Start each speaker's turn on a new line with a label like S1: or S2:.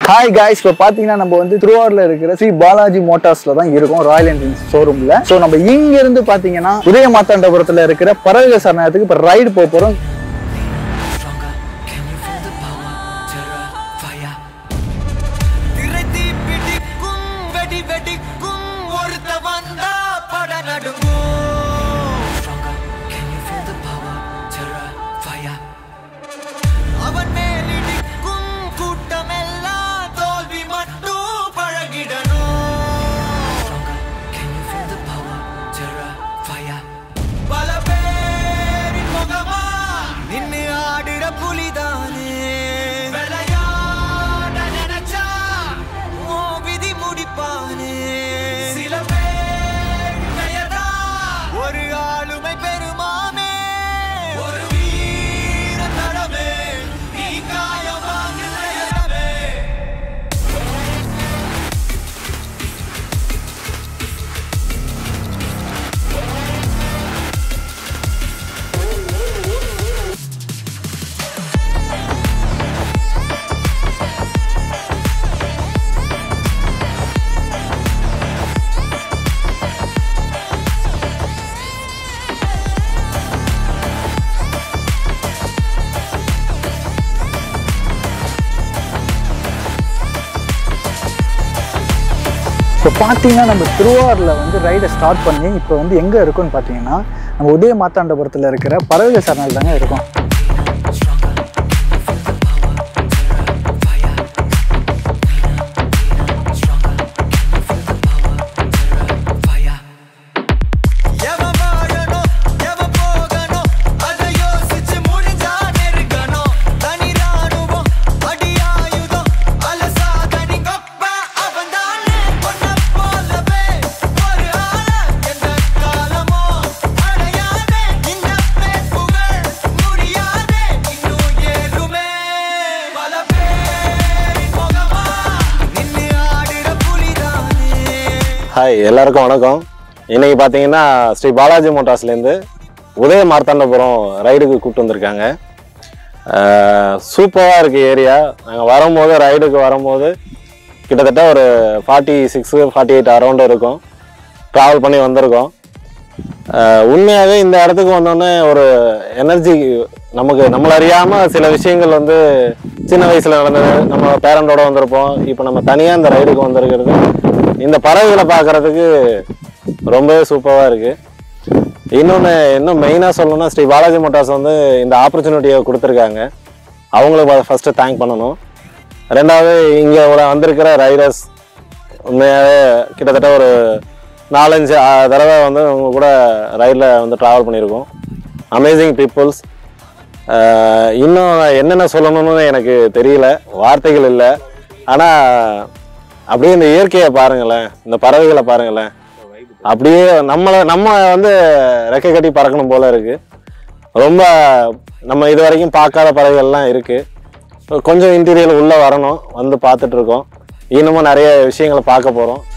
S1: Hi guys இப்போ பார்த்தீங்கன்னா நம்ம வந்து திருவாரூர்ல இருக்கிற ஸ்ரீ பாலாஜி மோட்டார்ஸ்ல தான் இருக்கோம் ராயல் என்ஃபீல்ட் ஷோரூம்ல ஸோ நம்ம இங்க இருந்து பார்த்தீங்கன்னா உதய மாத்தாண்டபுரத்துல இருக்கிற பறவை சரணத்துக்கு இப்போ ரைடு போக போறோம்
S2: stronger. Can you feel the power? Terror, fire. திரைத்தீ பிடிக்கும், வெடி வெடிக்கும், ஒருத்த வந்தா பட நடுங்கும். Stronger. Can you feel the power? Terror, fire. அவன் மேலிடிக்கும் கூட்டமெல்லாம் தோல்வி மட்டும் பழகிடணும் Stronger. Can you feel the power? Terror, fire. பல பேரின் முகமா நின்னு ஆடுற புலிதானே விளையாட நினைச்சா ஓ விதி முடிப்பானே சில பேர் பெயர்தா ஒரு ஆளுமை பெருமாமே ஒரு வீர தடமே நீ காயமாக நேரமே
S1: இப்போ பார்த்தீங்கன்னா நம்ம திருவாரூர்ல வந்து ரைடை ஸ்டார்ட் பண்ணி இப்போ வந்து எங்கே இருக்கோம்னு பார்த்தீங்கன்னா நம்ம உதய மாத்தாண்டபுரத்தில் இருக்கிற பறவை சரணல் தாங்க இருக்கோம்
S2: Stronger. Can you feel the power? Terror, fire. Stronger. Can you feel the power? Terror, fire. எவன் வாழணும், எவன் போகணும், அதை யோசிச்சு முடிஞ்சா நெருங்கணும். தனி ராணுவம், அடி ஆயுதம், அலசாத நீ கொப்ப, அவன்தானே பொன்னைப் போலவே ஒரு ஆள எந்த காலமோ அடையாதே. இந்த பேர் புகழ் முடியாதே, இன்னும் ஏறுமே. பல பேரின் முகமா நின்னு ஆடுற புலிதானே
S3: ஹாய் எல்லாருக்கும் வணக்கம் இன்னைக்கு பார்த்தீங்கன்னா ஸ்ரீ பாலாஜி மோட்டார்ஸ்லேருந்து உதய மார்த்தாண்டபுரம் ரைடுக்கு கூப்பிட்டு வந்திருக்காங்க சூப்பராக இருக்குது ஏரியா நாங்கள் வரும்போது ரைடுக்கு வரும்போது கிட்டத்தட்ட ஒரு forty six forty eight around இருக்கும் ட்ராவல் பண்ணி வந்திருக்கோம் ஆஹ் உண்மையாகவே இந்த இடத்துக்கு வந்தோடனே ஒரு எனர்ஜி நமக்கு நம்மள அறியாமல் சில விஷயங்கள் வந்து சின்ன வயசில் நடந்தது நம்ம பேரண்டோட வந்திருப்போம் இப்போ நம்ம தனியாக இந்த ரைடுக்கு வந்திருக்கிறது இந்த பறவைகளை பார்க்கறதுக்கு ரொம்பவே சூப்பராக இருக்குது இன்னொன்று இன்னும் மெயினாக சொல்லணும்னா ஸ்ரீ பாலாஜி மோட்டார்ஸ் வந்து இந்த ஆப்பர்ச்சுனிட்டியை கொடுத்துருக்காங்க அவங்களுக்கு ஃபஸ்ட்டு தேங்க் பண்ணணும் ரெண்டாவது இங்கே வந்திருக்கிற ரைடர்ஸ் உண்மையாகவே கிட்டத்தட்ட ஒரு நாலஞ்சு ஆ, தடவை வந்து அவங்க கூட ரயிலில் வந்து ட்ராவல் பண்ணியிருக்கோம் அமேசிங் பீப்புள்ஸ் இன்னும் என்னென்ன சொல்லணும்னு எனக்கு தெரியல வார்த்தைகள் இல்லை ஆனால் அப்படியே இந்த இயற்கையை பாருங்களேன் இந்த பறவைகளை பாருங்களேன் அப்படியே நம்மளை நம்ம வந்து ரெக்கை கட்டி பறக்கணும் போல இருக்கு ரொம்ப நம்ம இது வரைக்கும் பார்க்காத பறவைகள்லாம் இருக்கு கொஞ்சம் இன்டீரியர் உள்ளே வரணும் வந்து பார்த்துட்டு இருக்கோம் இன்னமும் நிறைய விஷயங்களை பார்க்க போகிறோம்